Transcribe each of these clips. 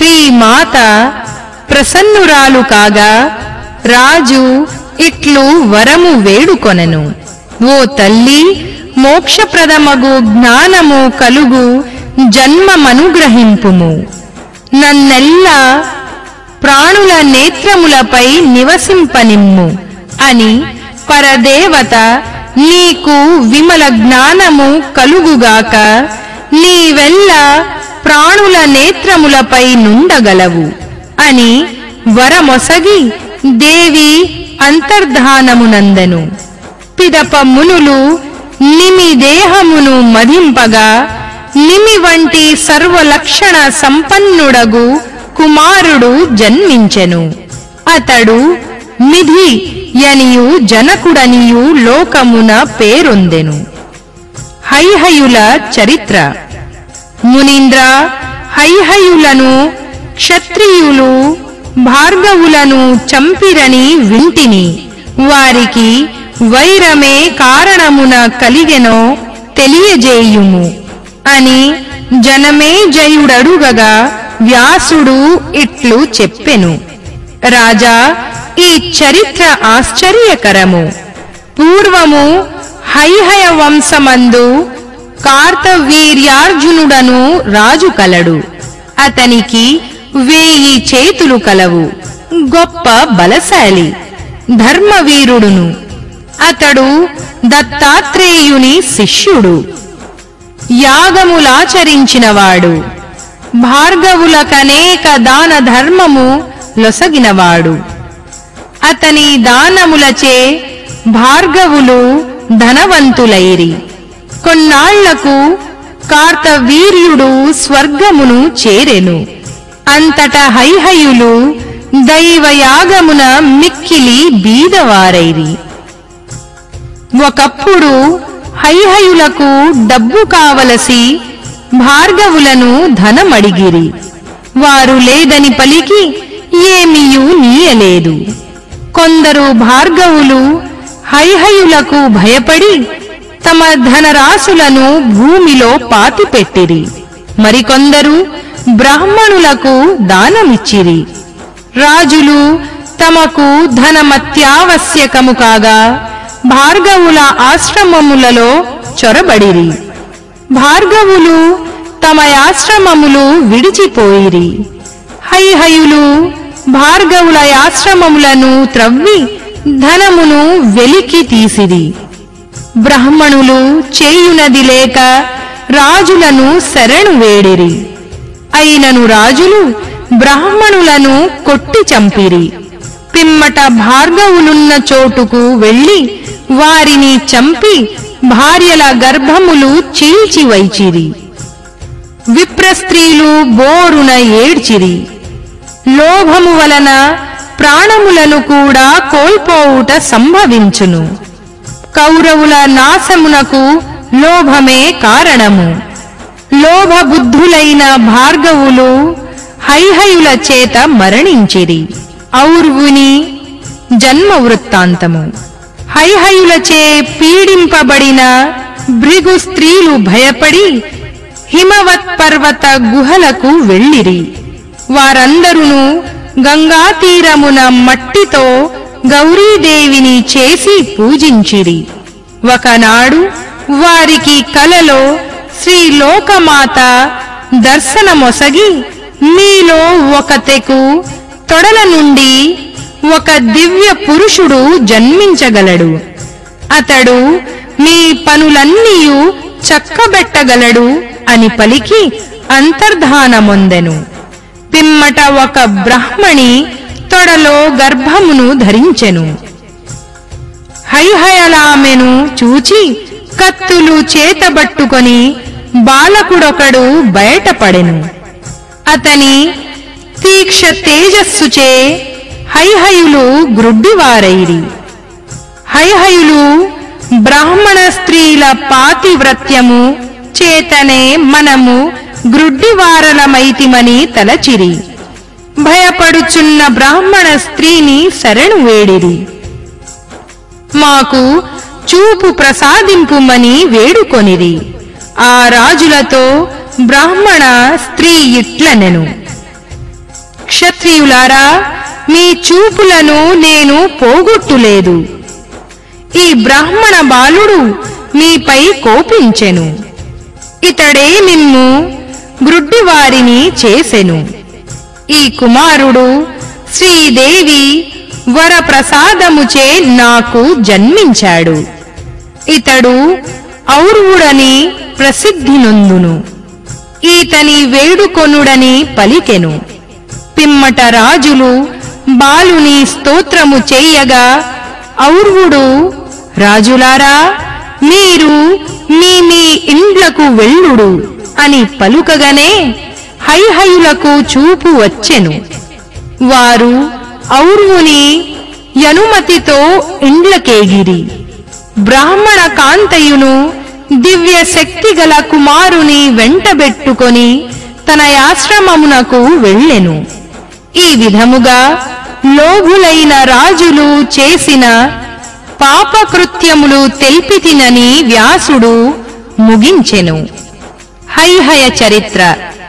శ్రీమాత ప్రసన్నురాలు కాగా రాజు ఇట్లు వరము వేడుకొనెను ఓ తల్లి మోక్షప్రదమగు జ్ఞానము కలుగు జన్మమనుగ్రహింపుము నన్నెల్లా ప్రాణుల నేత్రములపై నివసింపనిమ్ము అని పరదేవత నీకు విమల జ్ఞానము కలుగుగాక నీవెల్ల ప్రాణుల నేత్రములపై నుండగలవు అని వరమొసగి దేవి అంతర్ధానమునందెను పిదప మునులు నిమి దేహమును మదింపగా నిమి వంటి సర్వలక్షణ సంపన్నుడగు కుమారుడు జన్మించెను అతడు మిధి యనియు జనకుడనియు లోకమున పేరొందెను హైహయుల చరిత్ర మునీంద్ర హైహయులను క్షత్రియులు భార్గవులను చంపిరని వింటిని వారికి వైరమే కారణమున కలిగెనో తెలియజేయుము అని జనమే జయుడడుగగా వ్యాసుడు ఇట్లు చెప్పెను రాజా ఈ చరిత్ర ఆశ్చర్యకరము పూర్వము హైహయ వంశమందు కార్తవీర్యార్జునుడను రాజు కలడు అతనికి వేయి చేతులు కలవు గొప్ప బలశాలి ధర్మవీరుడును అతడు దత్తాత్రేయుని శిష్యుడు యాగములాచరించినవాడు భార్గవులకనేక దాన ధర్మము లొసగినవాడు అతని దానములచే భార్గవులు ధనవంతులైరి కొన్నాళ్లకు కార్తవీర్యుడు స్వర్గమును చేరెను అంతట హైహయులు దైవయాగమున మిక్కిలి బీదవారైరి ఒకప్పుడు హైహయులకు డబ్బు కావలసి భార్గవులను ధనమడిగిరి వారు లేదని పలికి ఏమియూ నీయలేదు కొందరు భార్గవులు హైహయులకు భయపడి తమ ధనరాశులను భూమిలో పాతిపెట్టిరి మరికొందరు బ్రాహ్మణులకు దానమిచ్చిరి రాజులు తమకు ధనమత్యావశ్యకము కాగా భార్గవుల ఆశ్రమములలో చొరబడిరి భార్గవులు తమ ఆశ్రమములు విడిచిపోయిరి హైహయులు భార్గవుల ఆశ్రమములను త్రవ్వి ధనమును వెలికి తీసిరి బ్రాహ్మణులు చేయునది లేక రాజులను శరణు వేడిరి అయినను రాజులు బ్రాహ్మణులను కొట్టి చంపిరి పిమ్మట భార్గవులున్న చోటుకు వెళ్లి వారిని చంపి భార్యల గర్భములు చీల్చి వైచిరి విప్రస్త్రీలు బోరున ఏడ్చిరి లోభము వలన ప్రాణములను కూడా కోల్పోవుట సంభవించును కౌరవుల నాశమునకు లోభమే కారణము లోభబుద్ధులైన భార్గవులు హైహయుల చేత మరణించిరి ఔర్వుని జన్మ వృత్తాంతము హైహయులచే పీడింపబడిన భృగు స్త్రీలు భయపడి హిమవత్ పర్వత గుహలకు వెళ్ళిరి వారందరును గంగా తీరమున మట్టితో గౌరీదేవిని చేసి పూజించిరి ఒకనాడు వారికి కలలో శ్రీ లోకమాత దర్శనమొసగి మీలో ఒకతెకు తొడల నుండి ఒక దివ్య పురుషుడు జన్మించగలడు అతడు మీ పనులన్నీయు చక్కబెట్టగలడు అని పలికి అంతర్ధానమొందెను పిమ్మట ఒక బ్రాహ్మణి తొడలో గర్భమును ధరించెను హైహయలామెను చూచి కత్తులు చేతబట్టుకొని బాలకుడొకడు బయటపడెను అతని తీక్ష తేజస్సుచే హైహయులు గ్రుడ్డివారైరి హైహయులు బ్రాహ్మణ స్త్రీల పాతివ్రత్యము చేతనే మనము గ్రుడ్డివారలమైతిమని తలచిరి భయపడుచున్న బ్రాహ్మణ స్త్రీని శరణు వేడిరి మాకు చూపు ప్రసాదింపుమని వేడుకొనిరి ఆ రాజులతో బ్రాహ్మణ స్త్రీ ఇట్లనెను క్షత్రియులారా మీ చూపులను నేను పోగొట్టులేదు ఈ బ్రాహ్మణ బాలుడు మీపై కోపించెను ఇతడే నిన్ను గ్రుడ్డివారిని చేసెను ఈ కుమారుడు శ్రీదేవి వరప్రసాదముచే నాకు జన్మించాడు ఇతడు ఔర్వుడని ప్రసిద్ధి నొందును ఈతని వేడుకొనుడని పలికెను పిమ్మట రాజులు బాలుని స్తోత్రము చెయ్యగా ఔర్వుడు రాజులారా మీరు మీ మీ ఇండ్లకు వెళ్ళుడు అని పలుకగనే హైహయులకు చూపు వచ్చెను వారు ఔర్వుని యనుమతితో ఇండ్లకేగిరి బ్రాహ్మణ కాంతయును దివ్య శక్తి గల కుమారుని వెంటబెట్టుకొని తన ఆశ్రమమునకు వెళ్ళెను ఈ విధముగా లోభులైన రాజులు చేసిన పాపకృత్యములు తెల్పితినని వ్యాసుడు ముగించెను హైహయ చరిత్ర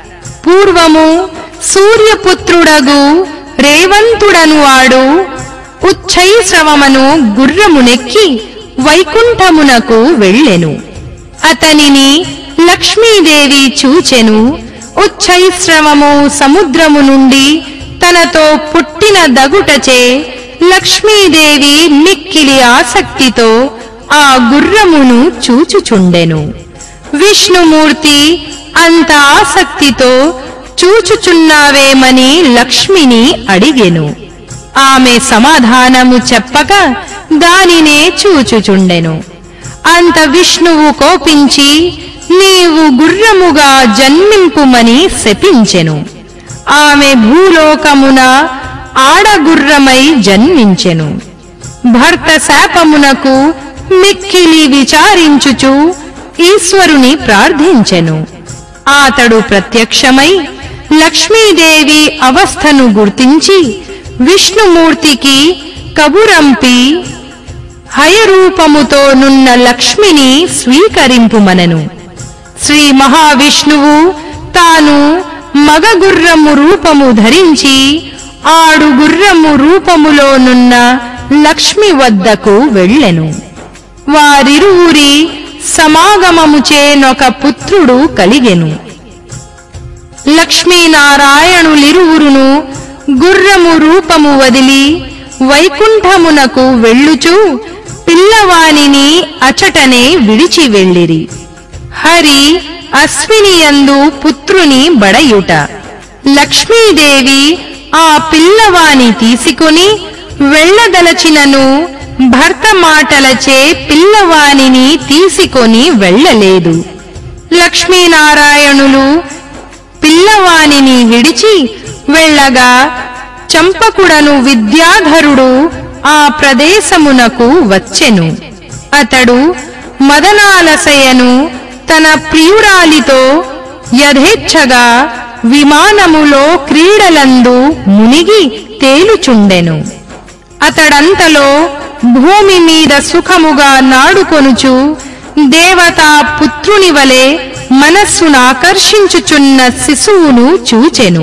పూర్వము సూర్యపుత్రుడగు రేవంతుడను వాడు ఉచ్చైశ్రవమను గుర్రమునెక్కి వైకుంఠమునకు వెళ్ళెను అతనిని లక్ష్మీదేవి చూచెను ఉచ్చైశ్రవము సముద్రము నుండి తనతో పుట్టిన దగుటచే లక్ష్మీదేవి మిక్కిలి ఆసక్తితో ఆ గుర్రమును చూచుచుండెను విష్ణుమూర్తి అంత ఆసక్తితో చూచుచున్నావేమని లక్ష్మిని అడిగెను ఆమె సమాధానము చెప్పక దానినే చూచుచుండెను అంత విష్ణువు కోపించి నీవు గుర్రముగా జన్మింపుమని శపించెను ఆమె భూలోకమున ఆడగుర్రమై జన్మించెను భర్త శాపమునకు మిక్కిలి విచారించుచు ఈశ్వరుని ప్రార్థించెను అతడు ప్రత్యక్షమై లక్ష్మీదేవి అవస్థను గుర్తించి విష్ణుమూర్తికి కబురంపి హయరూపముతో నున్న లక్ష్మిని స్వీకరింపుమనను శ్రీ మహావిష్ణువు తాను మగ గుర్రము రూపము ధరించి ఆడు గుర్రము రూపములోనున్న లక్ష్మి వద్దకు వెళ్ళెను వారిరువురి సమాగమముచేనొక పుత్రుడు కలిగెను లక్ష్మీనారాయణులిరువురును గుర్రము రూపము వదిలి వైకుంఠమునకు వెళ్ళుచు పిల్లవానిని అచటనే విడిచి వెళ్ళిరి హరి అశ్వినియందు పుత్రుని బడయుట లక్ష్మీదేవి ఆ పిల్లవాని తీసుకుని వెళ్ళదలచినను భర్త మాటలచే పిల్లవానిని తీసుకొని వెళ్ళలేదు లక్ష్మీనారాయణులు పిల్లవానిని విడిచి వెళ్ళగా చంపకుడను విద్యాధరుడు ఆ ప్రదేశమునకు వచ్చెను అతడు మదనాలసయను తన ప్రియురాలితో యథేచ్ఛగా విమానములో క్రీడలందు మునిగి తేలుచుండెను అతడంతలో భూమి మీద సుఖముగా నాడుకొనుచు దేవతా పుత్రుని వలె మనస్సునాకర్షించుచున్న శిశువును చూచెను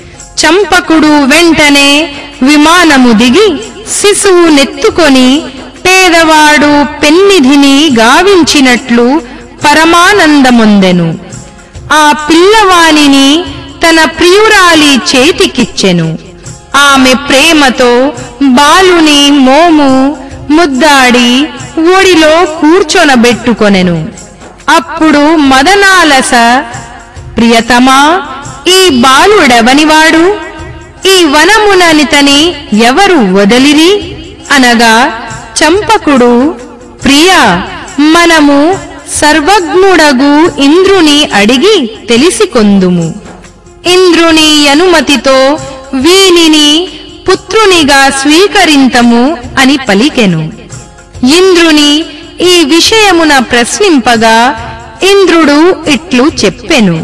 చంపకుడు వెంటనే విమానము దిగి శిశువు నెత్తుకొని పేదవాడు పెన్నిధిని గావించినట్లు పరమానందముందెను ఆ పిల్లవానిని తన ప్రియురాలి చేతికిచ్చెను ఆమె ప్రేమతో బాలుని మోము ముద్దాడి ఒడిలో కూర్చొనబెట్టుకొనెను అప్పుడు మదనాలస ప్రియతమా ఈ బాలుడెవనివాడు ఈ వనముననితని ఎవరు వదలిరి అనగా చంపకుడు ప్రియా మనము సర్వజ్ఞుడగు ఇంద్రుని అడిగి తెలిసికొందుము ఇంద్రుని అనుమతితో వీనిని పుత్రునిగా స్వీకరింతము అని పలికెను ఇంద్రుని ఈ విషయమున ప్రశ్నింపగా ఇంద్రుడు ఇట్లు చెప్పెను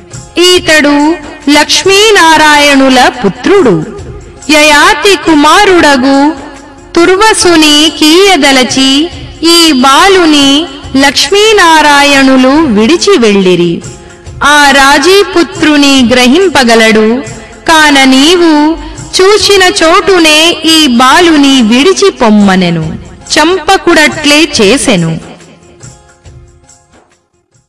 ఈతడు లక్ష్మీనారాయణుల పుత్రుడు యయాతి కుమారుడగు తుర్వసుని కీయదలచి ఈ బాలుని లక్ష్మీనారాయణులు విడిచి వెళ్ళిరి ఆ రాజీపుత్రుని గ్రహింపగలడు కాన నీవు చూచిన చోటునే ఈ బాలుని విడిచి పొమ్మనెను చంపకుడట్లే చేసెను